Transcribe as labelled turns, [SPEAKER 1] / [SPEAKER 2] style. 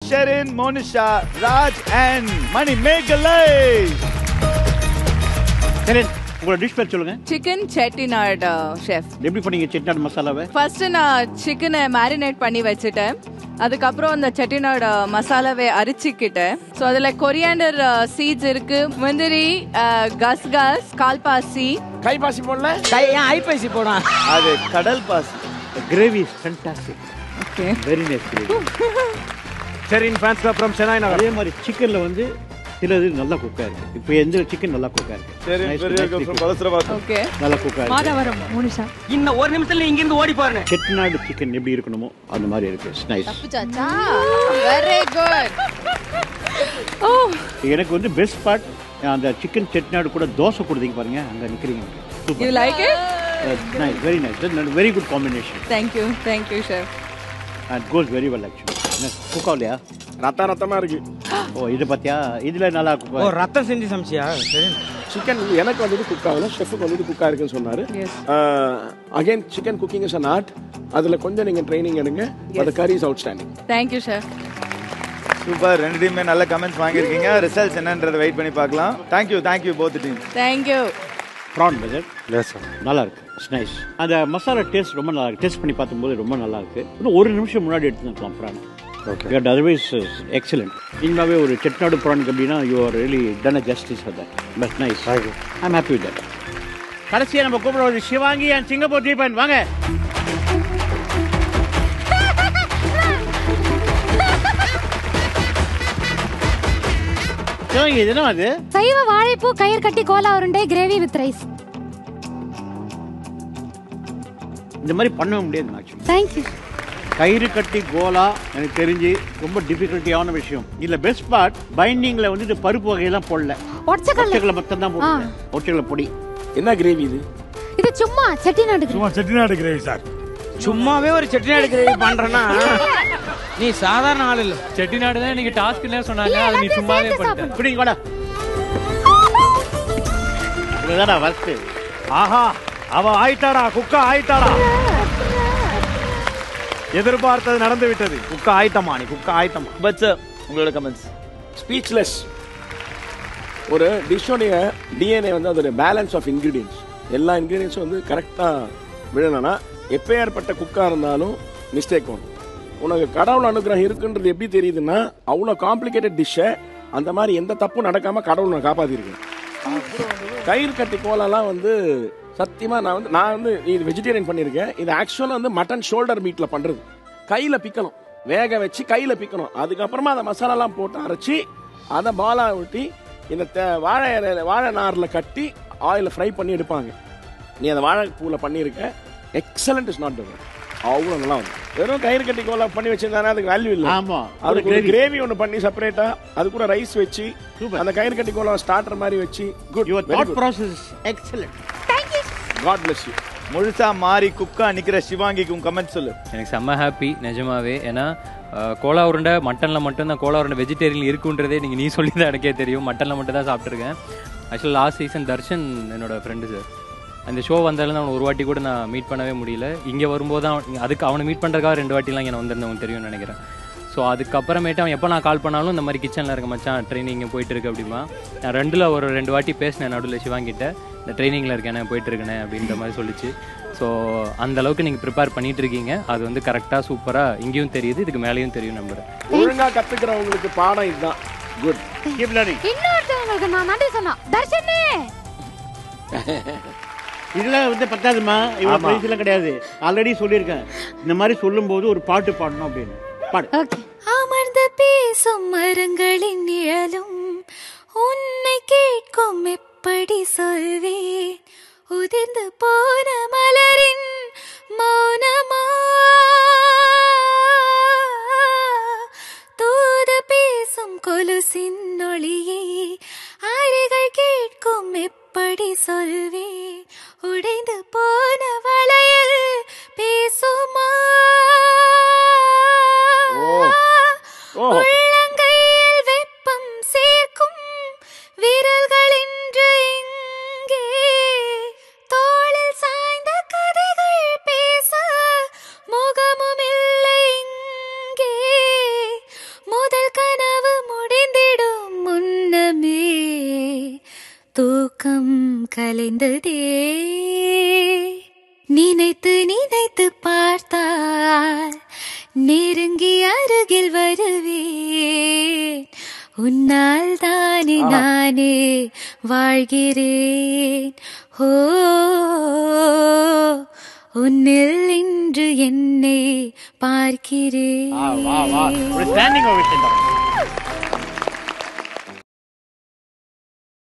[SPEAKER 1] Sherin Monisha Raj and Mani Megalai
[SPEAKER 2] சரி உங்களோட dish பேர் சொல்லுங்க
[SPEAKER 3] சிக்கன் செட்டிநாட் ஷெஃப்
[SPEAKER 2] எப்படி பண்ணீங்க செட்டிநாடு மசாலாவை
[SPEAKER 3] ஃபர்ஸ்ட் நான் சிக்கனை மேரினேட் பண்ணி வச்சுட்டேன் அதுக்கப்புறம் அந்த செட்டிநாட் மசாலாவை அரிச்சிக்கிட்டேன் ஸோ அதில் கொரியாண்டர் சீட்ஸ் இருக்கு முந்திரி கஸ்கஸ் கால்பாசி
[SPEAKER 4] கைபாசி போடல
[SPEAKER 5] கை ஏன் ஐப்பசி போடான்
[SPEAKER 1] அது கடல் பாசி
[SPEAKER 2] gravy is fantastic
[SPEAKER 3] okay
[SPEAKER 2] very nice gravy
[SPEAKER 4] Sherin fans club from Chennai Nagar
[SPEAKER 2] அதே மாதிரி சிக்கன்ல வந்து சிலது நல்லா குக்கா இருக்கு இப்போ எந்த சிக்கன் நல்லா குக்கா இருக்கு
[SPEAKER 1] சரி
[SPEAKER 2] Nice,
[SPEAKER 1] பெரிய
[SPEAKER 2] nicely cooked.
[SPEAKER 1] பலசுரபாத்
[SPEAKER 3] ஓகே
[SPEAKER 2] நல்லா குக்கா இருக்கு
[SPEAKER 5] மாதவரம் மோனிஷா இன்னும் ஒரு நிமிஷத்துல இங்க இருந்து ஓடி போறேன்
[SPEAKER 2] செட்டிநாடு சிக்கன் எப்படி இருக்கணுமோ அந்த மாதிரி இருக்கு நைஸ்
[SPEAKER 3] வெரி குட் ஓ
[SPEAKER 2] எனக்கு வந்து பெஸ்ட் பார்ட் அந்த சிக்கன் செட்டிநாடு கூட தோசை கொடுத்தீங்க பாருங்க அங்க நிக்கிறீங்க
[SPEAKER 3] you
[SPEAKER 2] super
[SPEAKER 3] like it
[SPEAKER 2] nice very nice very good combination
[SPEAKER 3] thank you thank you chef
[SPEAKER 2] and goes very well actually குக்கா இல்லையா
[SPEAKER 4] ரத்த ரத்தமா இருக்கு
[SPEAKER 2] ஓ இது பாத்தியா இதுல நல்லா குக்கா
[SPEAKER 5] ரத்தம் செஞ்சு சமைச்சியா சரி
[SPEAKER 4] சிக்கன் எனக்கு வந்தது குக் ஆகல ஷெஃப்க்கு வந்தது குக்கா இருக்குன்னு சொன்னாரு
[SPEAKER 3] Yes.
[SPEAKER 4] Again chicken cooking is an art அதுல கொஞ்சம் நீங்க ட்ரைனிங் எடுங்க அந்த curry is outstanding
[SPEAKER 3] thank you chef
[SPEAKER 1] super ரெண்டு டீமே நல்ல கமெண்ட்ஸ் வாங்கியிருக்கீங்க ரிசல்ட்ஸ் என்னன்றதை வெயிட் பண்ணி பார்க்கலாம் thank you thank you both team
[SPEAKER 3] thank you
[SPEAKER 2] prawn பஜட் நல்லா இருக்கு இட்ஸ் நைஸ் அந்த மசாலா டேஸ்ட் ரொம்ப நல்லா இருக்கு டேஸ்ட் பண்ணி பார்க்கும்போது ரொம்ப நல்லா இருக்கு இன்னும் ஒரு நிமிஷம் முன்னாடி எடுத்துக்கலாம் ப்ரான் ஓகே அதர்வைஸ் எக்ஸலண்ட் நீங்களாவே ஒரு செட்நாடு ப்ரானுக்கு அப்படின்னா you are really done a justice for that but nice I'm happy with that கடைசியாக நம்ம கூப்பிடுறது சிவாங்கி அண்ட் சிங்கப்பூர் தீபன் வாங்க சிவாங்கி இது என்ன அது
[SPEAKER 6] சைவ வாழைப்பூ கயிறு கட்டி கோலா உருண்டை கிரேவி வித் ரைஸ்
[SPEAKER 2] இந்த மாதிரி பண்ண முடியாது ஆக்சுவலி
[SPEAKER 6] தேங்க்யூ
[SPEAKER 2] கயிறு கட்டி கோலா எனக்கு தெரிஞ்சு ரொம்ப டிஃபிகல்ட்டியான விஷயம் இல்ல பெஸ்ட் பார்ட் பைண்டிங்ல வந்து இந்த பருப்பு வகையெல்லாம் போடல
[SPEAKER 6] ஒடச்சக்கல்ல
[SPEAKER 2] ஒற்றைகளை மட்டும் தான் போடுங்க ஒற்றைகளை பொடி
[SPEAKER 4] என்ன கிரேவி இது
[SPEAKER 6] இது சும்மா செட்டிநாடு
[SPEAKER 7] சும்மா செட்டிநாடு கிரேவி சார்
[SPEAKER 5] சும்மாவே ஒரு செட்டிநாடு கிரேவி பண்றேன்னா நீ சாதாரண ஆள் இல்ல
[SPEAKER 8] செட்டிநாடு தான் இன்னைக்கு டாஸ்க்னே சொன்னாங்க அது நீ சும்மாவே பண்ணிட்ட
[SPEAKER 2] குடிங்க கூட இதுதானா ஃபர்ஸ்ட்
[SPEAKER 7] ஆஹா அவ ஆயிட்டாடா குக்கா ஆயிட்டாடா எதிர்பார்த்தது நடந்து விட்டது
[SPEAKER 5] குக்கா ஆயத்தமா நீ குக்கா ஆயத்தமா
[SPEAKER 1] பட் சார் உங்களோட கமெண்ட்ஸ்
[SPEAKER 4] ஸ்பீச்லெஸ் ஒரு டிஷ்ஷோடைய டிஎன்ஏ வந்து அதோட பேலன்ஸ் ஆஃப் இன்கிரீடியன்ஸ் எல்லா இன்கிரீடியன்ஸும் வந்து கரெக்டாக விழணும்னா எப்பேற்பட்ட குக்காக இருந்தாலும் மிஸ்டேக் வரும் உனக்கு கடவுள் அனுகிரகம் இருக்குன்றது எப்படி தெரியுதுன்னா அவ்வளோ காம்ப்ளிகேட்டட் டிஷ்ஷை அந்த மாதிரி எந்த தப்பும் நடக்காம கடவுள் நான் காப்பாத்திருக்கேன் கயிறு கட்டி கோலம்லாம் வந்து சத்தியமா நான் வந்து நான் வந்து இது வெஜிடேரியன் பண்ணியிருக்கேன் இது ஆக்சுவலாக வந்து மட்டன் ஷோல்டர் மீட்ல பண்றது கையில பிக்கணும் வேக வச்சு கையில பிக்கணும் அதுக்கப்புறமா அந்த மசாலாலாம் போட்டு அரைச்சி அதை பாலா ஊட்டி இந்த தே- வாழை இலையில- வாழை நாரில் கட்டி ஆயில ஃப்ரை பண்ணி எடுப்பாங்க நீ அந்த வாழைப்பூவில் பண்ணியிருக்க எக்ஸலண்ட் இஸ் நாட் அவ்வளோ நல்லா வந்து வெறும் கயிறு கட்டி கோலா பண்ணி வச்சிருந்தானே அதுக்கு வேல்யூ இல்லை
[SPEAKER 2] ஆமா
[SPEAKER 4] அதுக்கு ஒரு
[SPEAKER 2] கிரேவி
[SPEAKER 4] கிரேவி ஒன்று பண்ணி செப்பரேட்டா அது கூட ரைஸ் வச்சு
[SPEAKER 2] Super.
[SPEAKER 4] அந்த கயிறு கட்டி கோலா ஸ்டார்டர் மாதிரி வச்சு good
[SPEAKER 2] your thought process excellent
[SPEAKER 4] God bless you
[SPEAKER 1] முழுசா மாறி குக்கா நிக்கிற சிவாங்கிக்கு உன் கமெண்ட் சொல்லு
[SPEAKER 8] எனக்கு செம்ம ஹாப்பி நிஜமாவே ஏன்னா அஹ், கோலா உருண்டை மட்டனில் மட்டும்தான் கோலா உருண்டை வெஜிடேரியன் இருக்குன்றதே நீங்கள் நீ சொல்லி தான் எனக்கே தெரியும் மட்டனில் மட்டும் தான் சாப்பிட்ருக்கேன் ஆக்சுவலாக லாஸ்ட் சீசன் தர்ஷன் என்னோட ஃப்ரெண்டு சார் அந்த ஷோ வந்தாலும் அவனை ஒரு வாட்டி கூட நான் மீட் பண்ணவே முடியல இங்கே வரும்போது தான் அவன் அதுக்கு அவனை மீட் பண்ணுறதுக்காக ரெண்டு வாட்டிலாம் இங்கே வந்திருந்தவன் தெரியும்னு நினைக்கிறேன் ஸோ அதுக்கப்புறமேட்டு அவன் எப்போ நான் கால் பண்ணாலும் இந்த மாதிரி கிச்சனில் இருக்க மச்சான் ட்ரைனிங் போயிட்டு இருக்கு அப்படிமா நான் ரெண்டில் ஒரு ரெண்டு வாட்டி பேசினேன் நடுவில் சிவாங்கிட்ட இந்த ட்ரைனிங்கில் இருக்கேனே போயிட்டு இருக்கேனே அப்படின்ற மாதிரி சொல்லிச்சு ஸோ அந்த அளவுக்கு நீங்கள் ப்ரிப்பேர் பண்ணிட்டு இருக்கீங்க அது வந்து கரெக்டாக சூப்பராக இங்கேயும் தெரியுது இதுக்கு மேலேயும் தெரியும் நம்புறேன்
[SPEAKER 4] ஒழுங்கா கத்துக்கிறவங்களுக்கு பாடம் இதுதான் குட்
[SPEAKER 2] கீப் லேர்னிங்
[SPEAKER 6] இன்னொருத்தவங்களுக்கு நான் நன்றி சொன்னா தர்ஷனே
[SPEAKER 2] இதெல்லாம் வந்து பத்தாதுமா இவ்வளவு பிரைஸ் எல்லாம் கிடையாது ஆல்ரெடி சொல்லியிருக்கேன் இந்த மாதிரி சொல்லும்போது ஒரு பாட்டு பாடணும் அப்படின்னு பாடு
[SPEAKER 6] ஓகே அமர்ந்து பேசும் மரங்களின் நிழலும் உன்னை கேட்கும் எப்படி சொல்வேன் உதிர்ந்து போன மலரின் மௌனமா தூது பேசும் கொலுசின் ஒளியே அறைகள் கேட்கும் எப்படி சொல்வேன் உடைந்து போன வளையல் பேசுமா
[SPEAKER 4] ஓ.
[SPEAKER 6] உள்ளங்கையில் வெப்பம் சேர்க்கும் விரல்கள் இன்று இங்கே தோளில் சாய்ந்த கதைகள் பேச முகமும் இல்லை இங்கே முதல் தொலைந்ததே நினைத்து நினைத்து பார்த்தால் நெருங்கி அருகில் வருவேன் உன்னால் தானே நானே வாழ்கிறேன் ஓ உன்னில் இன்று என்னை பார்க்கிறேன்
[SPEAKER 2] வா வா ஒரு ஸ்டாண்டிங் ஓவேஷன்